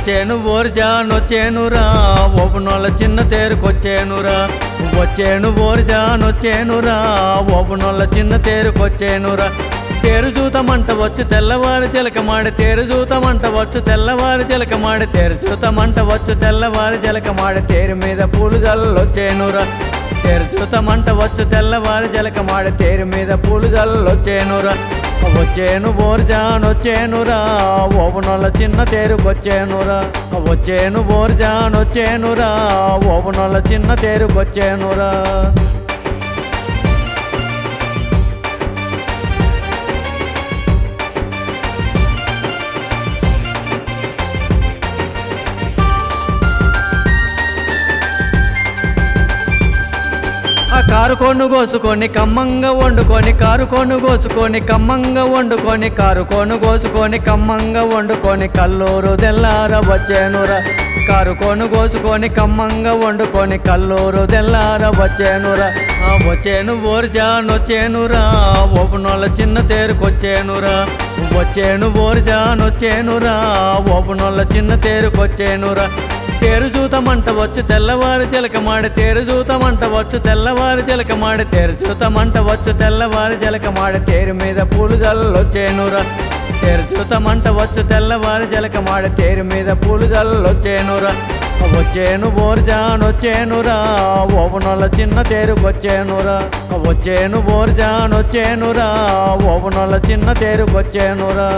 వచ్చేను ఓర్జానొచ్చేనురా ఓపునోళ్ళ చిన్న తేరుకొచ్చేనురా వచ్చేను ఓర్జానొచ్చేనురా ఓపునోళ్ళ చిన్న తేరుకొచ్చేనురా తేరు చూతమంట వచ్చు తెల్లవారి చిలకమాడి తేరు చూతమంట వచ్చు తెల్లవారి చిలకమాడి తేరు చూతమంట వచ్చు తెల్లవారి చిలకమాడి తేరు మీద పూలు జల్లొచ్చేనురా తేరు చూతమంట వచ్చు తెల్లవారి చిలకమాడి తేరు మీద పూలు జల్లొచ్చేనురా వచ్చేను బోర్జానొచ్చేనురా ఓవనొల్ల చిన్న తేరుకొచ్చేనురా వచ్చేను బోర్జానొచ్చేనురా ఓవనొల్ల చిన్న తేరుకొచ్చేనురా ఆ కారు కొన్ను కోసుకొని కమ్మంగా వండుకొని కారు కొన్ను కోసుకొని కమ్మంగా వండుకొని కారు కొన్ను కోసుకొని కమ్మంగా వండుకొని కల్లూరు తెల్లార వచ్చేనురా కారు కొన్ను కోసుకొని కమ్మంగా వండుకొని కల్లూరు తెల్లార వచ్చేనురా ఆ వచ్చేను ఓర్జానొచ్చేనురా ఓపునోళ్ళ చిన్న తేరుకొచ్చేనురా వచ్చేను ఓర్జానొచ్చేనురా ఓపునోళ్ళ చిన్న తేరుకొచ్చేనురా తేరు చూతమంట వచ్చు తెల్లవారు చిలకమాడి తేరు చూతమంట వచ్చు తెల్లవారు చిలకమాడి తేరు చూతమంట వచ్చు తెల్లవారు చిలకమాడి తేరు మీద పూలు జల్లొచ్చేనురా తేరు చూతమంట వచ్చు తెల్లవారు చిలకమాడి తేరు మీద పూలు జల్లొచ్చేనురా వచ్చేను బోర్జానొచ్చేనురా ఓవనొల్ల చిన్న తేరుకొచ్చేనురా వచ్చేను బోర్జానొచ్చేనురా ఓవనొల్ల చిన్న తేరుకొచ్చేనురా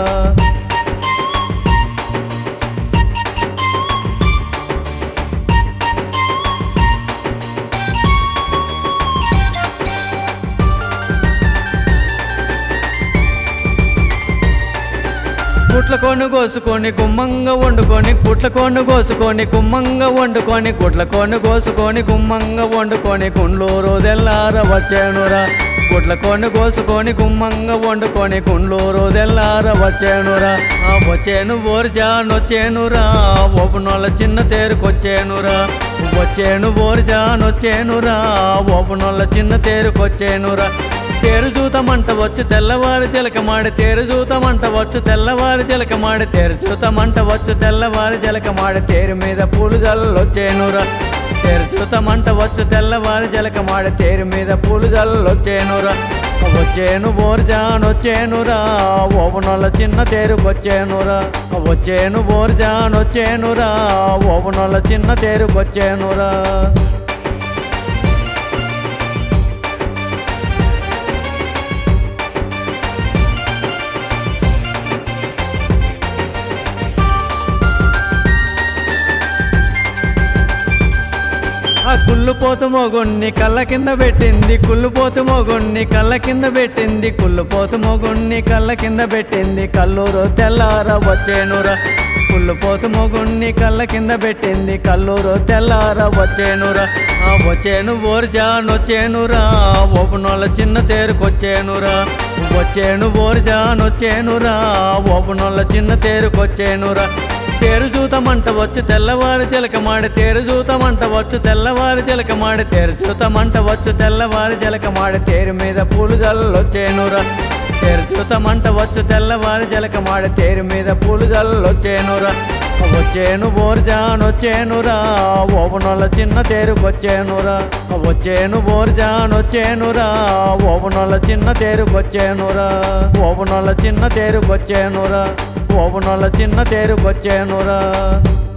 గుట్ల కొన్ను కోసుకొని గుమ్మంగా వండుకొని గుట్ల కొన్ను కోసుకొని గుమ్మంగా వండుకొని గుట్ల కొన్ను కోసుకొని గుమ్మంగా వండుకొని గుండ్లూరు తెల్లార వచ్చేనురా గుట్ల కొన్ను కోసుకొని గుమ్మంగా వండుకొని గుండ్లూరు తెల్లార వచ్చేనురా ఆ వచ్చేను ఓర్జానొచ్చేనురా ఓపునోళ్ళ చిన్న తేరుకొచ్చేనురా వచ్చేను ఓర్జానొచ్చేనురా ఓపునోళ్ళ చిన్న తేరుకొచ్చేనురా తేరు చూతమంట వచ్చు తెల్లవారి చిలకమాడి తేరు చూతమంట వచ్చు తెల్లవారి చిలకమాడి తేరు చూతమంట వచ్చు తెల్లవారి చిలకమాడి తేరు మీద పూలు జల్లొచ్చేనురా తేరు చూతమంట వచ్చు తెల్లవారి చిలకమాడి తేరు మీద పూలు జల్లొచ్చేనురా వచ్చేను బోర్జానొచ్చేనురా ఓవనొల్ల చిన్న తేరుకొచ్చేనురా వచ్చేను బోర్జానొచ్చేనురా ఓవనొల్ల చిన్న తేరుకొచ్చేనురా ఆ కుళ్ళుపోతు మొగుణ్ణి కళ్ళ కింద పెట్టింది కుళ్ళుపోతు మొగుణ్ణి కళ్ళ కింద పెట్టింది కుళ్ళుపోతు మొగుణ్ణి కళ్ళ కింద పెట్టింది కల్లూరు తెల్లార వచ్చేనురా కుళ్ళుపోతు మొగుణ్ణి కళ్ళ కింద పెట్టింది కల్లూరు తెల్లార వచ్చేనురా ఆ వచ్చేను ఓర్జానొచ్చేనురా ఓపునోళ్ళ చిన్న తేరుకొచ్చేనురా వచ్చేను ఓర్జానొచ్చేనురా ఓపునోళ్ళ చిన్న తేరుకొచ్చేనురా తేరు చూతమంట వచ్చు తెల్లవారి చిలకమాడి తేరు చూతమంట వచ్చు తెల్లవారి చిలకమాడి తేరు చూతమంట వచ్చు తెల్లవారి చిలకమాడి తేరు మీద పూలు జల్లొచ్చేనురా తేరు చూతమంట వచ్చు తెల్లవారి చిలకమాడి తేరు మీద పూలు జల్లొచ్చేనురా వచ్చేను బోర్జానొచ్చేనురా ఓవనొల్ల చిన్న తేరుకొచ్చేనురా వచ్చేను బోర్జానొచ్చేనురా ఓవనొల్ల చిన్న తేరుకొచ్చేనురా ఓవనొల్ల చిన్న తేరుకొచ్చేనురా ఓవనొల్ల చిన్న తేరుకొచ్చేనురా